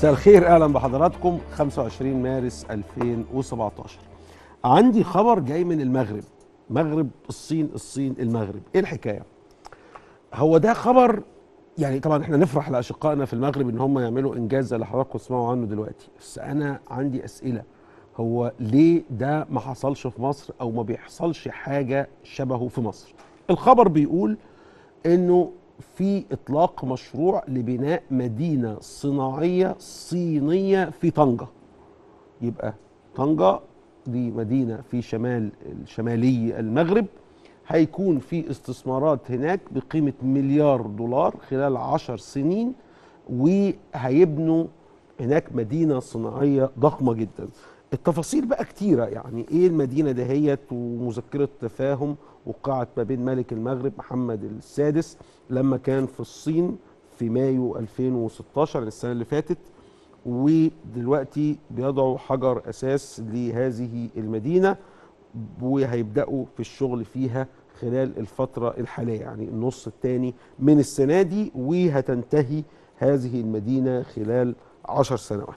مساء الخير اهلا بحضراتكم 25 مارس 2017 عندي خبر جاي من المغرب مغرب الصين الصين المغرب ايه الحكايه هو ده خبر يعني طبعا احنا نفرح لاشقائنا في المغرب ان هم يعملوا انجاز زي اللي حضراتكم تسمعوا عنه دلوقتي بس انا عندي اسئله هو ليه ده ما حصلش في مصر او ما بيحصلش حاجه شبهه في مصر الخبر بيقول انه في اطلاق مشروع لبناء مدينه صناعيه صينيه في طنجه يبقى طنجه دي مدينه في شمال شمالي المغرب هيكون في استثمارات هناك بقيمه مليار دولار خلال عشر سنين وهيبنوا هناك مدينه صناعيه ضخمه جدا التفاصيل بقى كتيرة يعني ايه المدينة دهيت ومذكرة تفاهم وقعت ما بين ملك المغرب محمد السادس لما كان في الصين في مايو 2016 السنة اللي فاتت ودلوقتي بيضعوا حجر أساس لهذه المدينة وهيبدأوا في الشغل فيها خلال الفترة الحالية يعني النص الثاني من السنة دي وهتنتهي هذه المدينة خلال عشر سنوات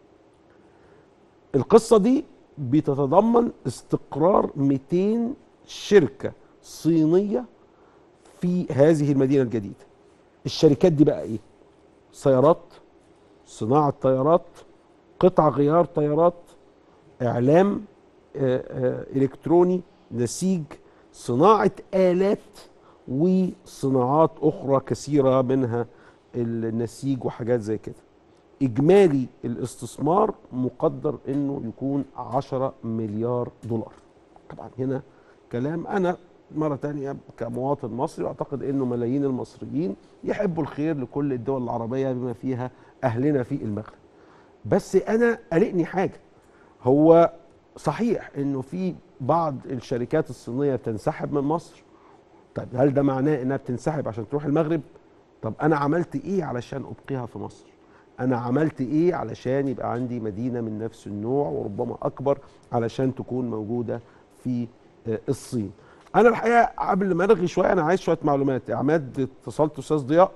القصة دي بتتضمن استقرار 200 شركة صينية في هذه المدينة الجديدة الشركات دي بقى ايه سيارات صناعة طيارات قطع غيار طيارات اعلام آآ آآ الكتروني نسيج صناعة آلات وصناعات أخرى كثيرة منها النسيج وحاجات زي كده اجمالي الاستثمار مقدر انه يكون 10 مليار دولار طبعا هنا كلام انا مره تانية كمواطن مصري واعتقد انه ملايين المصريين يحبوا الخير لكل الدول العربيه بما فيها اهلنا في المغرب بس انا قلقني حاجه هو صحيح انه في بعض الشركات الصينيه بتنسحب من مصر طيب هل ده معناه انها بتنسحب عشان تروح المغرب طب انا عملت ايه علشان ابقيها في مصر انا عملت ايه علشان يبقى عندي مدينه من نفس النوع وربما اكبر علشان تكون موجوده في الصين انا الحقيقه قبل ما ارغي شويه انا عايز شويه معلومات عماد اتصلت استاذ ضياء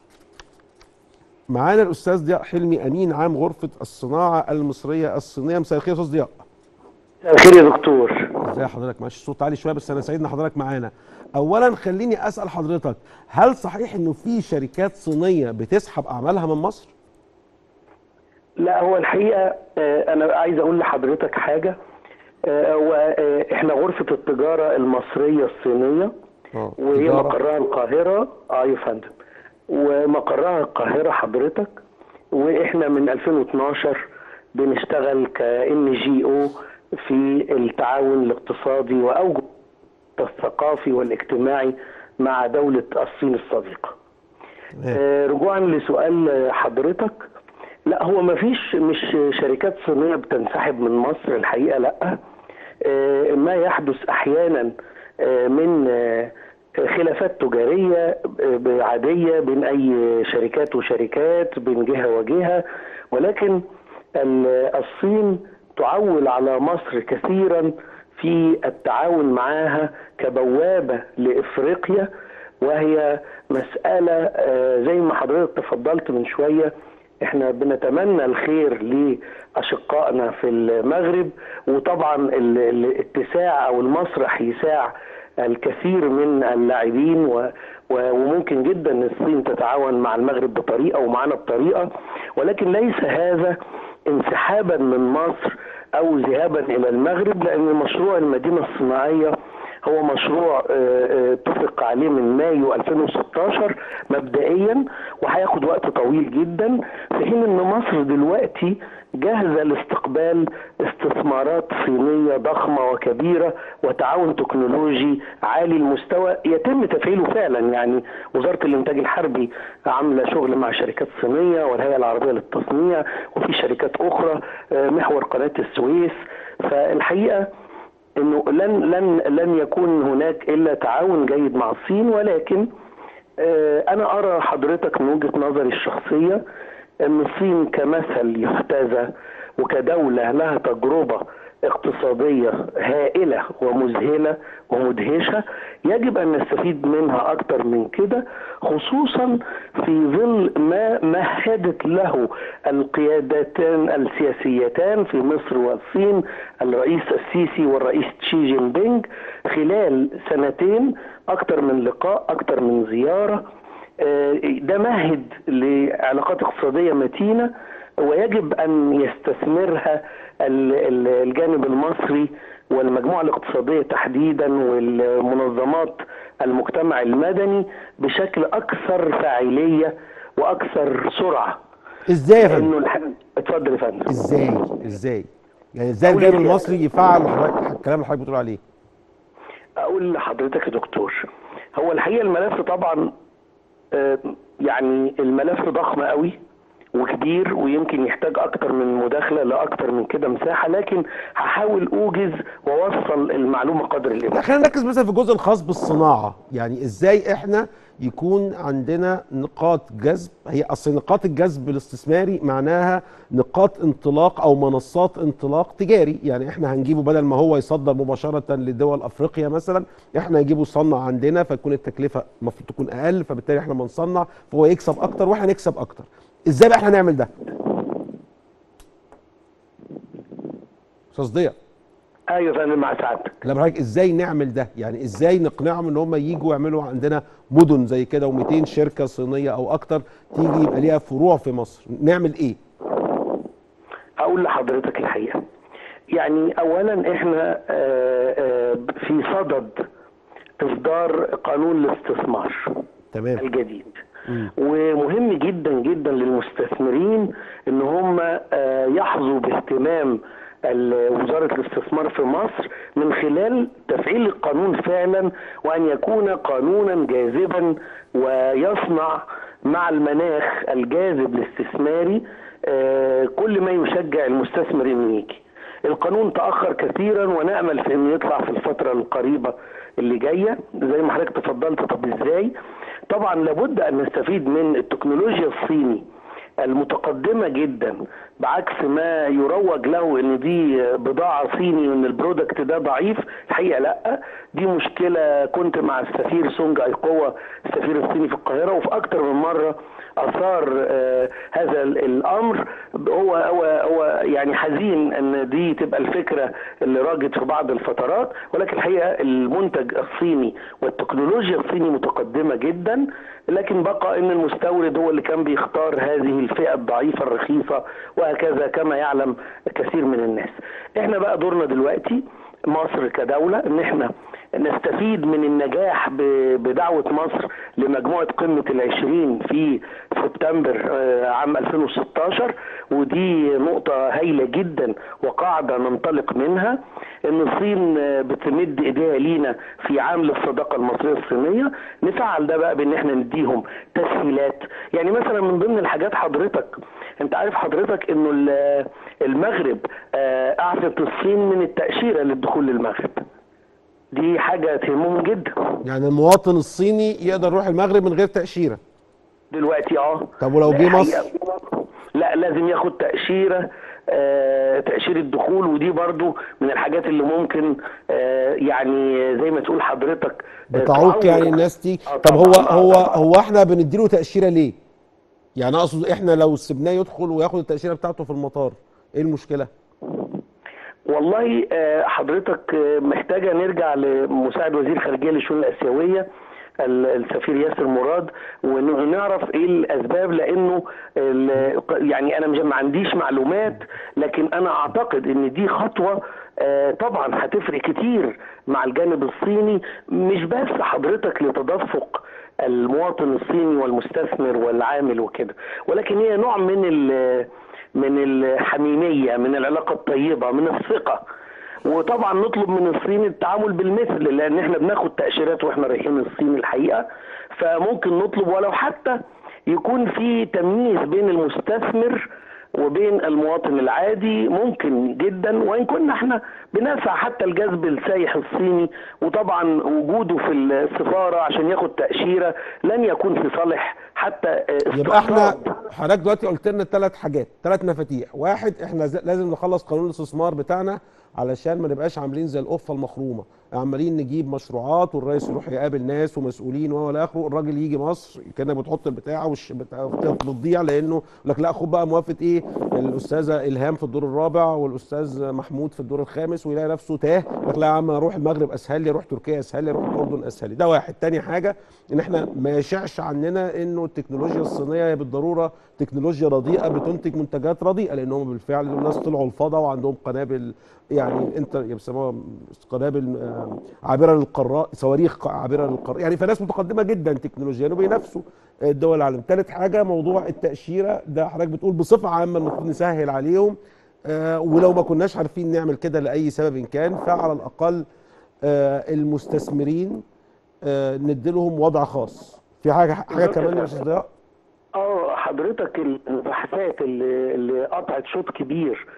معانا الاستاذ ضياء حلمي امين عام غرفه الصناعه المصريه الصينيه مساء الخير استاذ ضياء مساء الخير يا دكتور ازي حضرتك معلش الصوت عالي شويه بس انا سعيد ان حضرتك معانا اولا خليني اسال حضرتك هل صحيح انه في شركات صينيه بتسحب اعمالها من مصر لا هو الحقيقه انا عايز اقول لحضرتك حاجه واحنا غرفه التجاره المصريه الصينيه وهي مقرها القاهره اه يا فندم ومقرها القاهره حضرتك واحنا من 2012 بنشتغل كان جي او في التعاون الاقتصادي واوجه الثقافي والاجتماعي مع دوله الصين الصديقه. آه رجوعا لسؤال حضرتك لا هو ما فيش مش شركات صينيه بتنسحب من مصر الحقيقه لا آه ما يحدث احيانا آه من خلافات تجاريه عاديه بين اي شركات وشركات بين جهه وجهه ولكن الصين تعول على مصر كثيرا في التعاون معها كبوابه لافريقيا وهي مساله زي ما حضرتك تفضلت من شويه احنا بنتمنى الخير لاشقائنا في المغرب وطبعا الاتساع او المسرح يساع الكثير من اللاعبين وممكن جدا ان الصين تتعاون مع المغرب بطريقه ومعنا بطريقه ولكن ليس هذا انسحابا من مصر او ذهابا الى المغرب لان مشروع المدينه الصناعيه هو مشروع اتفق عليه من مايو 2016 مبدئيا وهياخد وقت طويل جدا في حين ان مصر دلوقتي جاهزه لاستقبال استثمارات صينيه ضخمه وكبيره وتعاون تكنولوجي عالي المستوى يتم تفعيله فعلا يعني وزاره الانتاج الحربي عامله شغل مع شركات صينيه والهيئه العربيه للتصنيع وفي شركات اخرى محور قناه السويس فالحقيقه انه لن لن لن يكون هناك الا تعاون جيد مع الصين ولكن انا ارى حضرتك من وجهه نظري الشخصيه ان الصين كمثل يحتذى وكدوله لها تجربه اقتصادية هائلة ومذهلة ومدهشة يجب أن نستفيد منها أكثر من كده خصوصا في ظل ما مهدت له القيادتان السياسيتان في مصر والصين الرئيس السيسي والرئيس تشي جين بينج خلال سنتين أكثر من لقاء أكثر من زيارة ده مهد لعلاقات اقتصادية متينة ويجب ان يستثمرها الجانب المصري والمجموعه الاقتصاديه تحديدا والمنظمات المجتمع المدني بشكل اكثر فاعليه واكثر سرعه. ازاي يا فندم؟ الح... اتفضل يا فندم. ازاي؟ ازاي؟ يعني ازاي الجانب المصري يفعل الكلام اللي حضرتك بتقول عليه؟ اقول لحضرتك يا دكتور هو الحقيقه الملف طبعا يعني الملف ضخم قوي وكبير ويمكن يحتاج اكتر من مداخله لاكتر من كده مساحه لكن هحاول اوجز واوصل المعلومه قدر الامكان. خلينا نركز مثلا في الجزء الخاص بالصناعه، يعني ازاي احنا يكون عندنا نقاط جذب هي اصل نقاط الجذب الاستثماري معناها نقاط انطلاق او منصات انطلاق تجاري يعني احنا هنجيبه بدل ما هو يصدر مباشره لدول افريقيا مثلا احنا نجيبه يصنع عندنا فتكون التكلفه المفروض تكون اقل فبالتالي احنا بنصنع فهو يكسب اكتر واحنا نكسب اكتر ازاي بقى احنا نعمل ده استاذ ضياء ايوه يا فندم مع سعادتك لا حضرتك ازاي نعمل ده يعني ازاي نقنعهم ان هم يجوا يعملوا عندنا مدن زي كده و200 شركه صينيه او اكتر تيجي يبقى ليها فروع في مصر نعمل ايه اقول لحضرتك الحقيقه يعني اولا احنا في صدد اصدار قانون الاستثمار تمام الجديد ومهم جدا جدا للمستثمرين ان هم يحظوا باهتمام وزارة الاستثمار في مصر من خلال تفعيل القانون فعلا وأن يكون قانونا جاذبا ويصنع مع المناخ الجاذب الاستثماري كل ما يشجع المستثمر انه يجي. القانون تأخر كثيرا ونأمل في انه يطلع في الفترة القريبة اللي جاية زي ما حضرتك تفضلت طب ازاي؟ طبعا لابد ان نستفيد من التكنولوجيا الصيني المتقدمة جدا بعكس ما يروج له ان دي بضاعة صيني وان البرودكت ده ضعيف الحقيقة لا دي مشكلة كنت مع السفير سونج ايقوة السفير الصيني في القاهرة وفي اكتر من مرة اثار آه هذا الامر هو هو هو يعني حزين ان دي تبقى الفكره اللي راجت في بعض الفترات ولكن الحقيقه المنتج الصيني والتكنولوجيا الصيني متقدمه جدا لكن بقى ان المستورد هو اللي كان بيختار هذه الفئه الضعيفه الرخيصه وهكذا كما يعلم كثير من الناس. احنا بقى دورنا دلوقتي مصر كدوله ان احنا نستفيد من النجاح بدعوة مصر لمجموعة قمة العشرين في سبتمبر عام 2016 ودي نقطة هايلة جدا وقاعدة ننطلق منها ان الصين بتمد ايديها لينا في عام للصداقة المصرية الصينية نفعل ده بقى بان احنا نديهم تسهيلات يعني مثلا من ضمن الحاجات حضرتك انت عارف حضرتك انه المغرب اعفت الصين من التأشيرة للدخول للمغرب دي حاجة تهمهم جدا يعني المواطن الصيني يقدر يروح المغرب من غير تأشيرة دلوقتي اه طب ولو جه مصر لا لازم ياخد تأشيرة آه تأشيرة دخول ودي برضو من الحاجات اللي ممكن آه يعني زي ما تقول حضرتك آه بتعوق يعني الناس تيجي آه طب هو هو هو احنا بنديله تأشيرة ليه؟ يعني اقصد احنا لو سيبناه يدخل وياخد التأشيرة بتاعته في المطار ايه المشكلة؟ والله حضرتك محتاجة نرجع لمساعد وزير الخارجية للشؤون الآسيوية السفير ياسر مراد ونعرف ايه الاسباب لانه يعني انا ما عنديش معلومات لكن انا اعتقد ان دي خطوه طبعا هتفرق كتير مع الجانب الصيني مش بس حضرتك لتدفق المواطن الصيني والمستثمر والعامل وكده ولكن هي نوع من من الحميميه من العلاقه الطيبه من الثقه وطبعا نطلب من الصين التعامل بالمثل لان احنا بناخد تاشيرات واحنا رايحين الصين الحقيقه فممكن نطلب ولو حتى يكون في تمييز بين المستثمر وبين المواطن العادي ممكن جدا وان كنا احنا بنسعى حتى الجذب السايح الصيني وطبعا وجوده في السفاره عشان ياخد تاشيره لن يكون في صالح حتى يبقى احنا حضرتك دلوقتي قلت لنا ثلاث حاجات ثلاث مفاتيح واحد احنا لازم نخلص قانون الاستثمار بتاعنا علشان ما نبقاش عاملين زي القفه المخرومه عمالين نجيب مشروعات والرئيس يروح يقابل ناس ومسؤولين وهو اخره الراجل يجي مصر كانك بتحط البتاع وش بتضيع لانه يقول لك لا خد بقى موافقه ايه الاستاذه الهام في الدور الرابع والاستاذ محمود في الدور الخامس ويلاقي نفسه تاه يقول لك لا يا عم اروح المغرب اسهل لي اروح تركيا اسهل لي اروح الاردن اسهل لي ده واحد تاني حاجه ان احنا ما يشعش عننا انه التكنولوجيا الصينيه هي بالضروره تكنولوجيا رديئه بتنتج منتجات رديئه لان هم بالفعل الناس طلعوا الفضاء وعندهم قنابل يعني انت بيسموها قنابل عابره للقارات صواريخ عابره للقارات يعني فناس متقدمه جدا تكنولوجيا وبينافسوا الدول العالم ثالث حاجه موضوع التاشيره ده حضرتك بتقول بصفه عامه المفروض نسهل عليهم آه ولو ما كناش عارفين نعمل كده لاي سبب كان فعلى الاقل آه المستثمرين آه نديلهم وضع خاص في حاجه حاجه كمان يا استاذ ضياء اه حضرتك البحثات اللي, اللي قطعت شوط كبير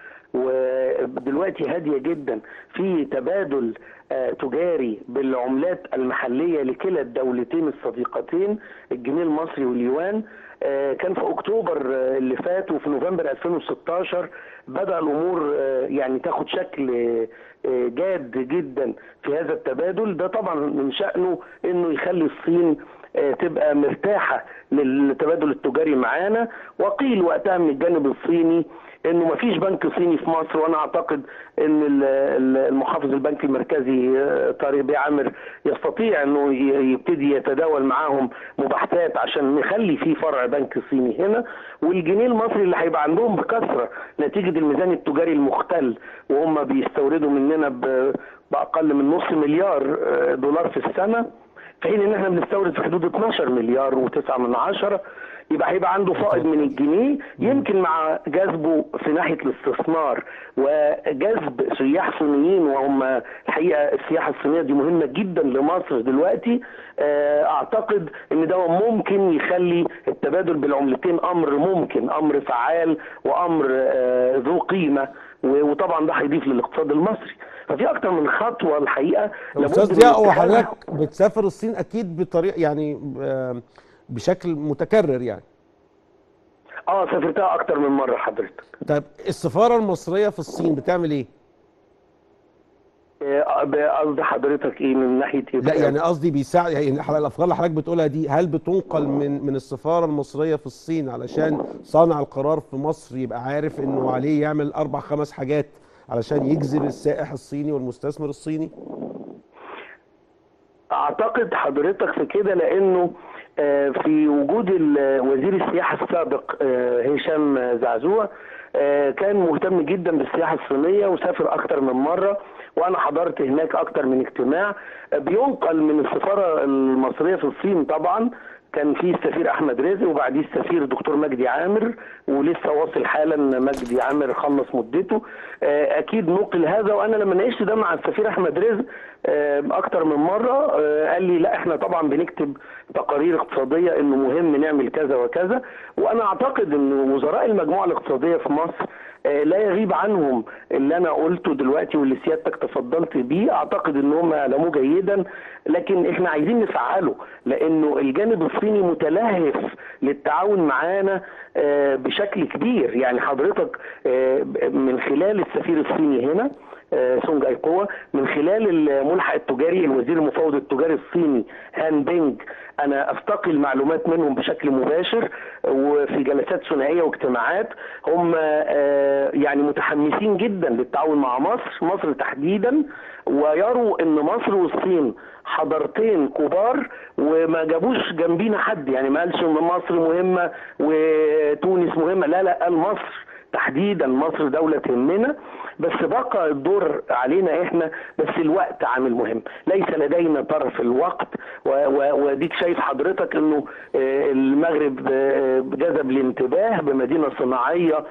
ودلوقتي هاديه جدا في تبادل تجاري بالعملات المحليه لكلا الدولتين الصديقتين الجنيه المصري واليوان كان في اكتوبر اللي فات وفي نوفمبر 2016 بدا الامور يعني تاخد شكل جاد جدا في هذا التبادل ده طبعا من شانه انه يخلي الصين تبقى مرتاحه للتبادل التجاري معانا وقيل وقتها من الجانب الصيني انه ما فيش بنك صيني في مصر وانا اعتقد ان المحافظ البنك المركزي طارق بيه عامر يستطيع انه يبتدي يتداول معاهم مباحثات عشان نخلي في فرع بنك صيني هنا والجنيه المصري اللي هيبقى عندهم بكثره نتيجه الميزان التجاري المختل وهم بيستوردوا مننا باقل من نص مليار دولار في السنه في حين ان احنا بنستورد في حدود 12 مليار و9 من عشرة يبقى هيبقى عنده فائض من الجنيه يمكن مع جذبه في ناحيه الاستثمار وجذب سياح صينيين وهم الحقيقه السياحه الصينيه دي مهمه جدا لمصر دلوقتي اعتقد ان ده ممكن يخلي التبادل بالعملتين امر ممكن امر فعال وامر ذو قيمه وطبعا ده هيضيف للاقتصاد المصري ففي اكتر من خطوه الحقيقه استاذ ضياء وحضرتك بتسافر الصين اكيد بطريقه يعني بشكل متكرر يعني اه سافرتها اكتر من مره حضرتك طيب السفاره المصريه في الصين بتعمل ايه قصد حضرتك ايه من ناحيه ايه لا يعني قصدي بيساعد يعني الافكار اللي حضرتك بتقولها دي هل بتنقل من من السفاره المصريه في الصين علشان صانع القرار في مصر يبقى عارف انه عليه يعمل اربع خمس حاجات علشان يجذب السائح الصيني والمستثمر الصيني اعتقد حضرتك في كده لانه في وجود وزير السياحه السابق هشام زعزوع كان مهتم جدا بالسياحه الصينيه وسافر اكتر من مره وانا حضرت هناك اكتر من اجتماع بينقل من السفاره المصريه في الصين طبعا كان في السفير احمد رزق وبعديه السفير الدكتور مجدي عامر ولسه واصل حالا مجدي عامر خلص مدته اكيد نقل هذا وانا لما ناقشت ده مع السفير احمد رزق اكتر من مره قال لي لا احنا طبعا بنكتب تقارير اقتصاديه انه مهم نعمل كذا وكذا وانا اعتقد ان وزراء المجموعه الاقتصاديه في مصر لا يغيب عنهم اللي انا قلته دلوقتي واللي سيادتك تفضلت بيه اعتقد ان هم يعلموه جيدا لكن احنا عايزين نفعله لانه الجانب الصيني متلهف للتعاون معانا بشكل كبير يعني حضرتك من خلال السفير الصيني هنا سونج ايقوة من خلال الملحق التجاري الوزير المفوض التجاري الصيني هان بينج انا استقي المعلومات منهم بشكل مباشر وفي جلسات ثنائيه واجتماعات هم يعني متحمسين جدا للتعاون مع مصر مصر تحديدا ويروا ان مصر والصين حضارتين كبار وما جابوش جنبينا حد يعني ما قالش ان مصر مهمه وتونس مهمه لا لا قال مصر تحديدا مصر دولة تهمنا بس بقى الدور علينا احنا بس الوقت عامل مهم ليس لدينا طرف الوقت وديك شايف حضرتك انه المغرب جذب الانتباه بمدينة صناعية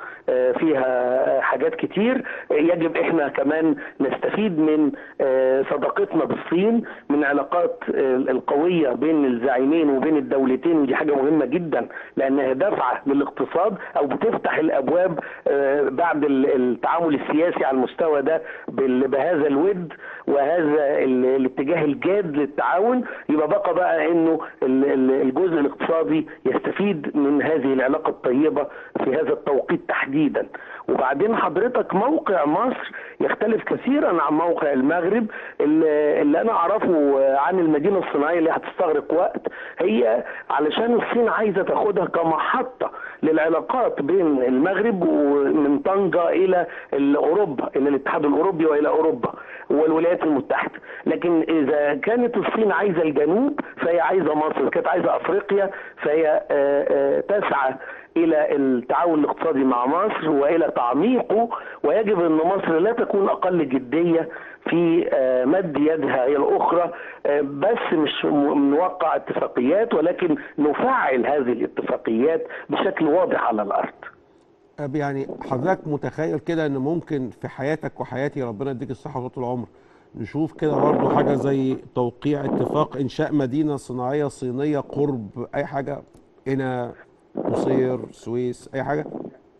فيها حاجات كتير يجب احنا كمان نستفيد من صداقتنا بالصين من علاقات القوية بين الزعيمين وبين الدولتين ودي حاجة مهمة جدا لانها دافعة للاقتصاد او بتفتح الابواب بعد التعامل السياسي على المستوى ده بهذا الود وهذا الاتجاه الجاد للتعاون يبقى بقى بقى انه الجزء الاقتصادي يستفيد من هذه العلاقه الطيبه في هذا التوقيت تحديدا وبعدين حضرتك موقع مصر يختلف كثيرا عن موقع المغرب اللي, اللي انا اعرفه عن المدينه الصناعيه اللي هتستغرق وقت هي علشان الصين عايزه تاخدها كمحطه للعلاقات بين المغرب ومن طنجه الى اوروبا الى الاتحاد الاوروبي والى اوروبا والولايات المتحده لكن اذا كانت الصين عايزه الجنوب فهي عايزه مصر كانت عايزه افريقيا فهي تسعى الى التعاون الاقتصادي مع مصر والى تعميقه ويجب ان مصر لا تكون اقل جديه في مد يدها هي الاخرى بس مش نوقع اتفاقيات ولكن نفعل هذه الاتفاقيات بشكل واضح على الارض. يعني حضرتك متخيل كده ان ممكن في حياتك وحياتي ربنا يديك الصحه وطول العمر نشوف كده برضه حاجه زي توقيع اتفاق انشاء مدينه صناعيه صينيه قرب اي حاجه هنا قصير سويس اي حاجه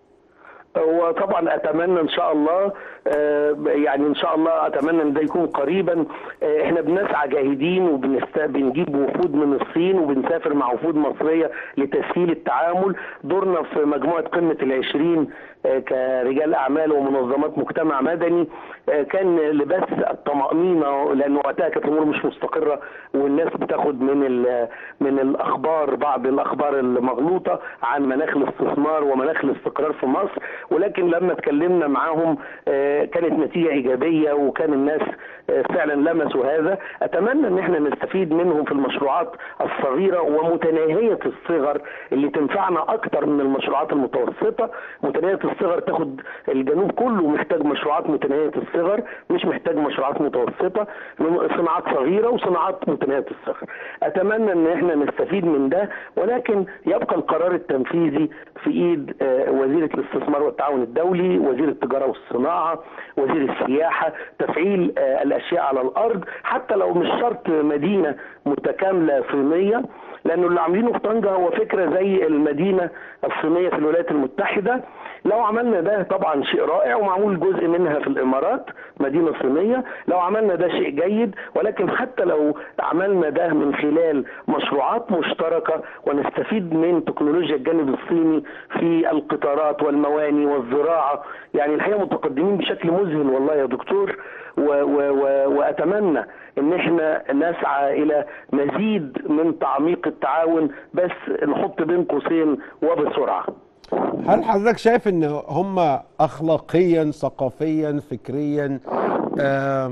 وطبعا اتمنى ان شاء الله يعني ان شاء الله اتمنى ان ده يكون قريبا احنا بنسعى جاهدين وبنجيب وفود من الصين وبنسافر مع وفود مصريه لتسهيل التعامل دورنا في مجموعه قمه العشرين كرجال اعمال ومنظمات مجتمع مدني كان لبس الطمانينه لان وقتها كانت الامور مش مستقره والناس بتاخد من من الاخبار بعض الاخبار المغلوطه عن مناخ الاستثمار ومناخ الاستقرار في مصر ولكن لما اتكلمنا معاهم كانت نتيجه ايجابيه وكان الناس فعلا لمسوا هذا اتمنى ان احنا نستفيد منهم في المشروعات الصغيره ومتناهيه الصغر اللي تنفعنا اكتر من المشروعات المتوسطه متناهيه الصغر تاخد الجنوب كله محتاج مشروعات متناهيه الصغر مش محتاج مشروعات متوسطه صناعات صغيره وصناعات متناهيه الصغر اتمنى ان احنا نستفيد من ده ولكن يبقى القرار التنفيذي في ايد وزيره الاستثمار والتعاون الدولي وزير التجاره والصناعه وزير السياحه تفعيل الاشياء على الارض حتى لو مش شرط مدينه متكامله صينيه لانه اللي عاملينه في طنجه هو فكره زي المدينه الصينيه في الولايات المتحده لو عملنا ده طبعا شيء رائع ومعمول جزء منها في الامارات مدينه صينيه لو عملنا ده شيء جيد ولكن حتى لو عملنا ده من خلال مشروعات مشتركه ونستفيد من تكنولوجيا الجانب الصيني في القطارات والمواني والزراعه يعني الحقيقه متقدمين بشكل مذهل والله يا دكتور و و و واتمنى ان احنا نسعى الى مزيد من تعميق التعاون بس نحط بين قوسين وبسرعه هل حضرتك شايف ان هم اخلاقيا ثقافيا فكريا آه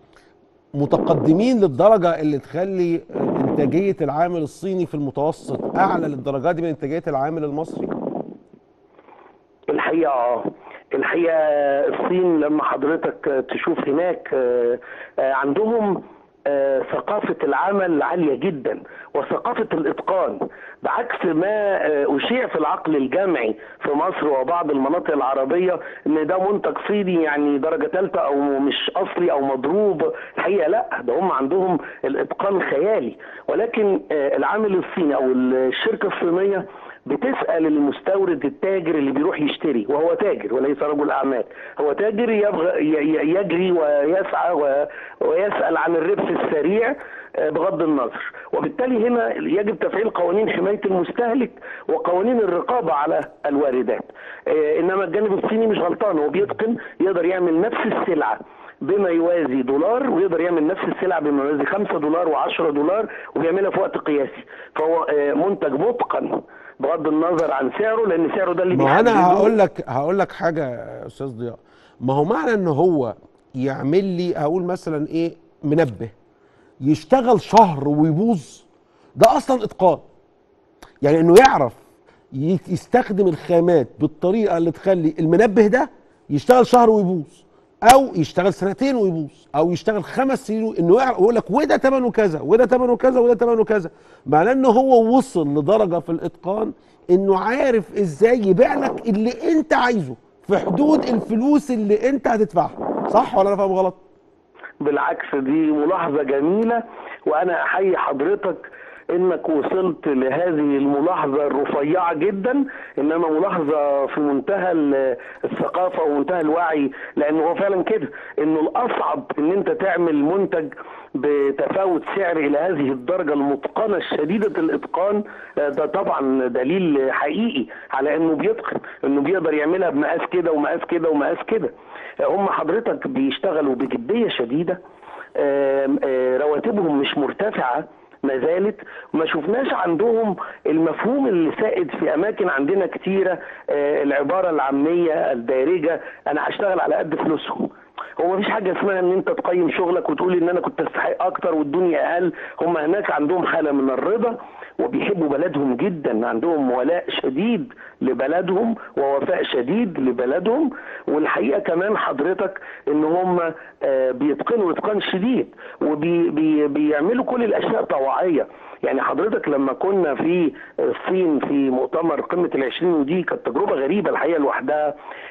متقدمين للدرجه اللي تخلي انتاجيه العامل الصيني في المتوسط اعلى للدرجات دي من انتاجيه العامل المصري؟ الحقيقه اه الحقيقه الصين لما حضرتك تشوف هناك عندهم ثقافة العمل عالية جدا وثقافة الإتقان بعكس ما أشيع في العقل الجمعي في مصر وبعض المناطق العربية إن ده منتج صيني يعني درجة ثالثة أو مش أصلي أو مضروب الحقيقة لا ده هم عندهم الإتقان خيالي ولكن العامل الصيني أو الشركة الصينية بتسال المستورد التاجر اللي بيروح يشتري وهو تاجر وليس رجل اعمال هو تاجر يبغى يجري ويسعى ويسال عن الربح السريع بغض النظر وبالتالي هنا يجب تفعيل قوانين حمايه المستهلك وقوانين الرقابه على الواردات انما الجانب الصيني مش غلطان هو بيتقن يقدر يعمل نفس السلعه بما يوازي دولار ويقدر يعمل نفس السلعه بما يوازي 5 دولار و10 دولار وبيعملها في وقت قياسي فهو منتج متقن بغض النظر عن سعره لان سعره ده اللي ما انا هقول لك هقول لك حاجه يا استاذ ضياء ما هو معنى ان هو يعمل لي هقول مثلا ايه منبه يشتغل شهر ويبوظ ده اصلا اتقان يعني انه يعرف يستخدم الخامات بالطريقه اللي تخلي المنبه ده يشتغل شهر ويبوظ او يشتغل سنتين ويبوظ او يشتغل خمس سنين انه يعرف يقول لك وده ثمنه كذا وده ثمنه كذا وده ثمنه كذا معناه ان هو وصل لدرجه في الاتقان انه عارف ازاي يبيع لك اللي انت عايزه في حدود الفلوس اللي انت هتدفعها صح ولا انا فاهم غلط بالعكس دي ملاحظه جميله وانا احيي حضرتك انك وصلت لهذه الملاحظه الرفيعه جدا انما ملاحظه في منتهى الثقافه ومنتهى الوعي لانه هو فعلا كده انه الاصعب ان انت تعمل منتج بتفاوت سعر الى هذه الدرجه المتقنه الشديده الاتقان ده طبعا دليل حقيقي على انه بيتقن انه بيقدر يعملها بمقاس كده ومقاس كده ومقاس كده هم حضرتك بيشتغلوا بجديه شديده رواتبهم مش مرتفعه ما زالت وما شفناش عندهم المفهوم اللي سائد في اماكن عندنا كتيره العباره العاميه الدارجه انا هشتغل على قد فلوسهم هو مفيش حاجه اسمها ان انت تقيم شغلك وتقول ان انا كنت استحق اكتر والدنيا اقل هم هناك عندهم حاله من الرضا وبيحبوا بلدهم جدا عندهم ولاء شديد لبلدهم ووفاء شديد لبلدهم والحقيقه كمان حضرتك ان هم بيتقنوا اتقان شديد وبيعملوا كل الاشياء طوعيه يعني حضرتك لما كنا في الصين في مؤتمر قمه العشرين ودي كانت تجربه غريبه الحقيقه لوحدها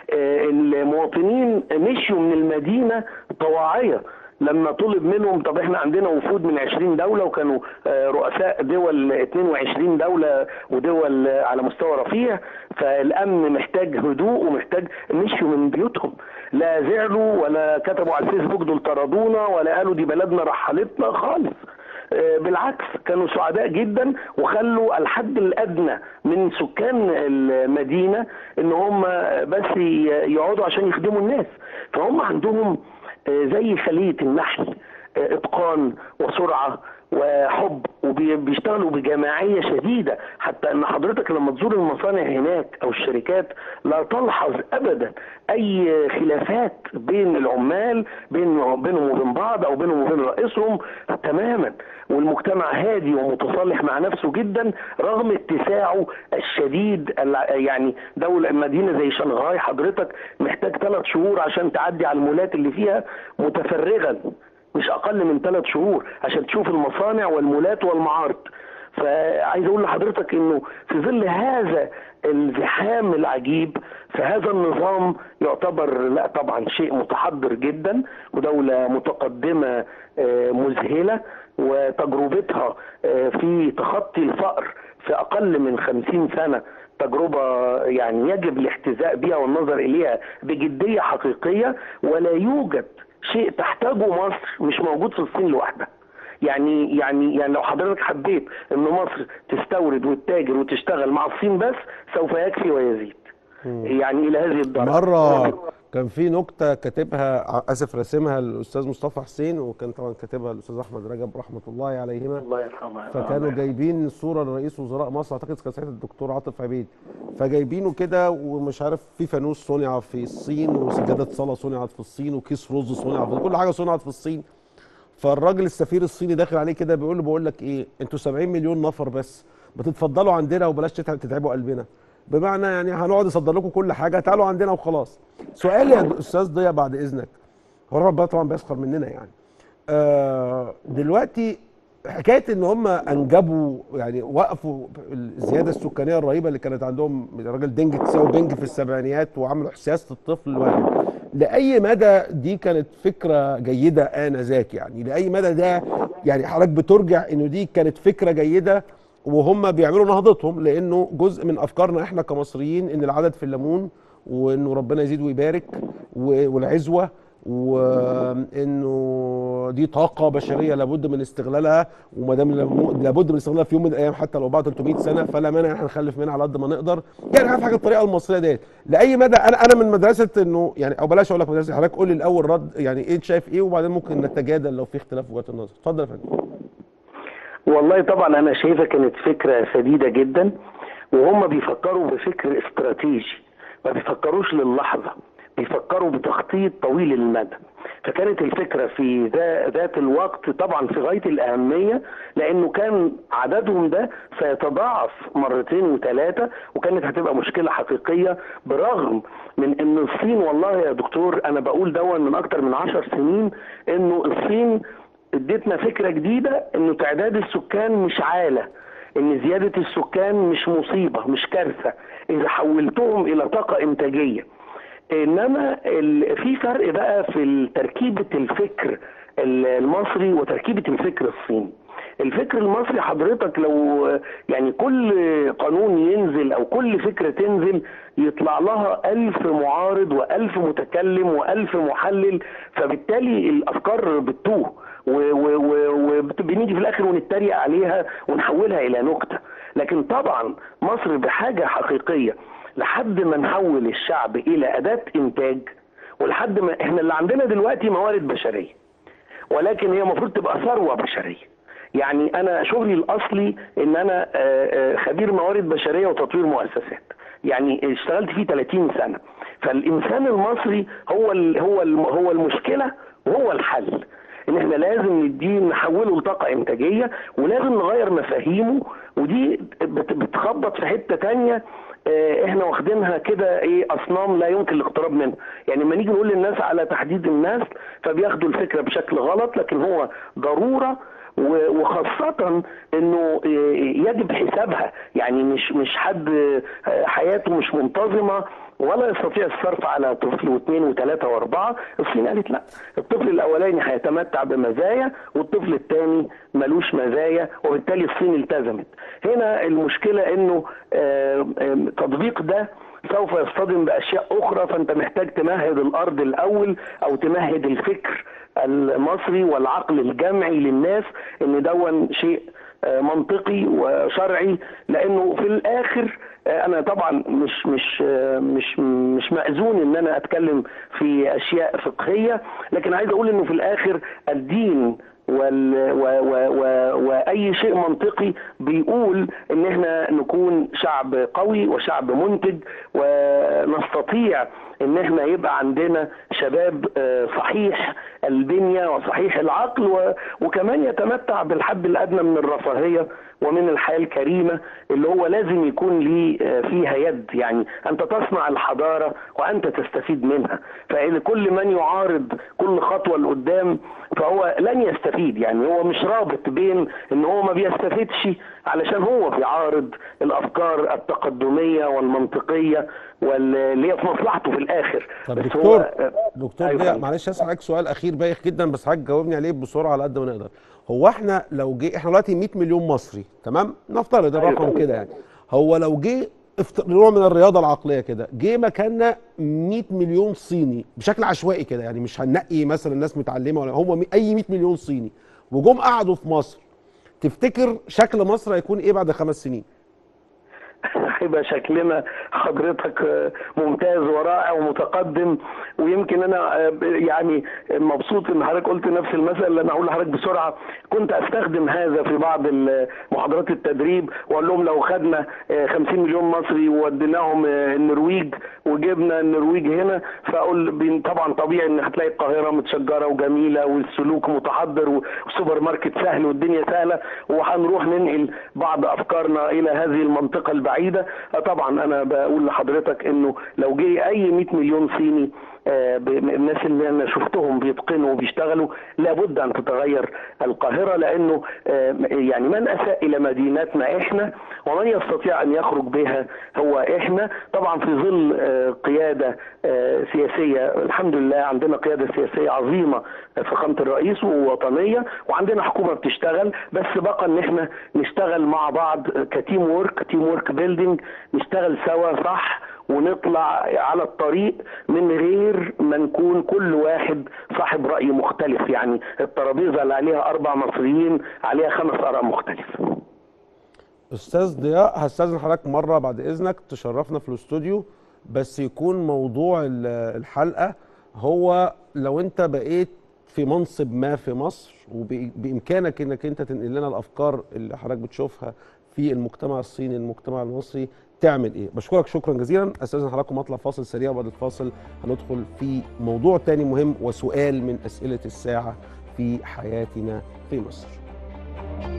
المواطنين مشيوا من المدينه طواعيه لما طلب منهم طب احنا عندنا وفود من 20 دوله وكانوا رؤساء دول 22 دوله ودول على مستوى رفيع فالامن محتاج هدوء ومحتاج مشوا من بيوتهم لا زعلوا ولا كتبوا على الفيسبوك دول طردونا ولا قالوا دي بلدنا رحلتنا خالص بالعكس كانوا سعداء جدا وخلوا الحد الادنى من سكان المدينه ان هم بس يقعدوا عشان يخدموا الناس فهم عندهم زي خليه النحل اتقان وسرعه وحب وبيشتغلوا بجماعيه شديده حتى ان حضرتك لما تزور المصانع هناك او الشركات لا تلحظ ابدا اي خلافات بين العمال بين بينهم وبين بعض او بينهم وبين رئيسهم تماما والمجتمع هادي ومتصالح مع نفسه جدا رغم اتساعه الشديد يعني دولة مدينة زي شنغهاي حضرتك محتاج ثلاث شهور عشان تعدي على المولات اللي فيها متفرغا مش اقل من ثلاث شهور عشان تشوف المصانع والمولات والمعارض فعايز اقول لحضرتك انه في ظل هذا الزحام العجيب فهذا النظام يعتبر لا طبعا شيء متحضر جدا ودولة متقدمة مذهلة وتجربتها في تخطي الفقر في اقل من خمسين سنة تجربة يعني يجب الاحتذاء بها والنظر اليها بجدية حقيقية ولا يوجد شيء تحتاجه مصر مش موجود في الصين لوحدها يعني يعني يعني لو حضرتك حبيت ان مصر تستورد وتتاجر وتشتغل مع الصين بس سوف يكفي ويزيد يعني الى هذه الدرجه مره كان في نكته كاتبها اسف راسمها الاستاذ مصطفى حسين وكان طبعا كاتبها الاستاذ احمد رجب رحمه الله عليهما الله يرحمه فكانوا جايبين صوره لرئيس وزراء مصر اعتقد كان ساعتها الدكتور عاطف عبيد فجايبينه كده ومش عارف في فانوس صنع في الصين وسجاده صلاه صنعت في الصين وكيس رز صنع في كل حاجه صنعت في الصين فالراجل السفير الصيني داخل عليه كده بيقول له بقول لك ايه انتوا 70 مليون نفر بس بتتفضلوا عندنا وبلاش تتعبوا قلبنا بمعنى يعني هنقعد نصدر لكم كل حاجه تعالوا عندنا وخلاص سؤالي يا استاذ ضياء بعد اذنك هو ربنا طبعا بيسخر مننا يعني آه دلوقتي حكايه ان هم انجبوا يعني وقفوا الزياده السكانيه الرهيبه اللي كانت عندهم الراجل دينج تساو بينج في السبعينيات وعملوا سياسه الطفل الواحد لاي مدى دي كانت فكره جيده انذاك يعني لاي مدى ده يعني حضرتك بترجع انه دي كانت فكره جيده وهم بيعملوا نهضتهم لانه جزء من افكارنا احنا كمصريين ان العدد في الليمون وانه ربنا يزيد ويبارك والعزوه وانه دي طاقه بشريه لابد من استغلالها وما دام لابد من استغلالها في يوم من الايام حتى لو بعد 300 سنه فلا مانع احنا نخلف منها على قد ما نقدر يعني عارف حاجه الطريقه المصريه ديت لاي مدى انا انا من مدرسه انه يعني او بلاش اقول لك مدرسه حضرتك قول لي الاول رد يعني ايه شايف ايه وبعدين ممكن نتجادل لو في اختلاف في وجهات النظر اتفضل يا فندم والله طبعا انا شايفها كانت فكره سديده جدا وهم بيفكروا بفكر استراتيجي ما بيفكروش للحظه بيفكروا بتخطيط طويل المدى فكانت الفكرة في ذات الوقت طبعا في غاية الأهمية لأنه كان عددهم ده سيتضاعف مرتين وثلاثة وكانت هتبقى مشكلة حقيقية برغم من أن الصين والله يا دكتور أنا بقول دون من أكتر من عشر سنين أنه الصين ادتنا فكرة جديدة أنه تعداد السكان مش عالة ان زيادة السكان مش مصيبة مش كارثة اذا حولتهم الى طاقة انتاجية انما في فرق بقى في تركيبه الفكر المصري وتركيبه الفكر الصيني الفكر المصري حضرتك لو يعني كل قانون ينزل او كل فكره تنزل يطلع لها ألف معارض وألف متكلم وألف محلل فبالتالي الأفكار بتتوه وبنيجي في الآخر ونتريق عليها ونحولها إلى نكتة لكن طبعا مصر بحاجة حقيقية لحد ما نحول الشعب إلى أداة إنتاج ولحد ما احنا اللي عندنا دلوقتي موارد بشرية ولكن هي المفروض تبقى ثروة بشرية يعني انا شغلي الاصلي ان انا خبير موارد بشريه وتطوير مؤسسات يعني اشتغلت فيه 30 سنه فالانسان المصري هو ال هو ال هو المشكله وهو الحل ان احنا لازم نديه نحوله لطاقه انتاجيه ولازم نغير مفاهيمه ودي بتخبط في حته تانية احنا واخدينها كده ايه اصنام لا يمكن الاقتراب منها يعني لما نيجي نقول للناس على تحديد النسل فبياخدوا الفكره بشكل غلط لكن هو ضروره وخاصة انه يجب حسابها يعني مش مش حد حياته مش منتظمة ولا يستطيع الصرف على طفل واثنين وثلاثة واربعة الصين قالت لا الطفل الاولاني هيتمتع بمزايا والطفل الثاني ملوش مزايا وبالتالي الصين التزمت هنا المشكلة انه تطبيق ده سوف يصطدم باشياء اخرى فانت محتاج تمهد الارض الاول او تمهد الفكر المصري والعقل الجمعي للناس ان دون شيء منطقي وشرعي لانه في الاخر انا طبعا مش مش مش مش ماذون ان انا اتكلم في اشياء فقهيه لكن عايز اقول انه في الاخر الدين وال و و و واي شيء منطقي بيقول ان احنا نكون شعب قوي وشعب منتج ونستطيع ان احنا يبقى عندنا شباب صحيح البنيه وصحيح العقل وكمان يتمتع بالحد الادنى من الرفاهيه ومن الحياه الكريمه اللي هو لازم يكون لي فيها يد يعني انت تصنع الحضاره وانت تستفيد منها فكل من يعارض كل خطوه لقدام فهو لن يستفيد يعني هو مش رابط بين ان هو ما بيستفيدش علشان هو بيعارض الافكار التقدميه والمنطقيه واللي هي في مصلحته في الاخر طب دكتور دكتور أيوة معلش اسالك سؤال اخير بايخ جدا بس حضرتك جاوبني عليه بسرعه على قد ما نقدر هو احنا لو جه احنا دلوقتي 100 مليون مصري تمام نفترض الرقم أيوة. كده يعني هو لو جه نوع من الرياضه العقليه كده جه مكاننا 100 مليون صيني بشكل عشوائي كده يعني مش هننقي مثلا ناس متعلمه ولا هم اي 100 مليون صيني وجم قعدوا في مصر تفتكر شكل مصر هيكون ايه بعد خمس سنين؟ هيبقى شكلنا حضرتك ممتاز ورائع ومتقدم ويمكن انا يعني مبسوط ان حضرتك قلت نفس المثل اللي انا هقول لحضرتك بسرعه كنت استخدم هذا في بعض محاضرات التدريب واقول لهم لو خدنا 50 مليون مصري ووديناهم النرويج وجبنا النرويج هنا فاقول طبعا طبيعي ان هتلاقي القاهره متشجره وجميله والسلوك متحضر والسوبر ماركت سهل والدنيا سهله وهنروح ننقل بعض افكارنا الى هذه المنطقه البعيده طبعا انا بقول لحضرتك انه لو جه اي 100 مليون صيني الناس اللي انا شفتهم بيتقنوا وبيشتغلوا لابد ان تتغير القاهره لانه يعني من اساء الى مدينتنا احنا ومن يستطيع ان يخرج بها هو احنا طبعا في ظل قياده سياسيه الحمد لله عندنا قياده سياسيه عظيمه فخامه الرئيس ووطنيه وعندنا حكومه بتشتغل بس بقى ان احنا نشتغل مع بعض كتيم وورك تيم وورك بيلدينج نشتغل سوا صح ونطلع على الطريق من غير ما نكون كل واحد صاحب رأي مختلف يعني الترابيزة اللي عليها أربع مصريين عليها خمس آراء مختلفة أستاذ ضياء هستاذن حضرتك مرة بعد إذنك تشرفنا في الاستوديو بس يكون موضوع الحلقة هو لو أنت بقيت في منصب ما في مصر وبإمكانك أنك أنت تنقل لنا الأفكار اللي حضرتك بتشوفها في المجتمع الصيني المجتمع المصري تعمل ايه بشكرك شكرا جزيلا استاذن حضراتكم اطلع فاصل سريع وبعد الفاصل هندخل في موضوع تاني مهم وسؤال من اسئله الساعه في حياتنا في مصر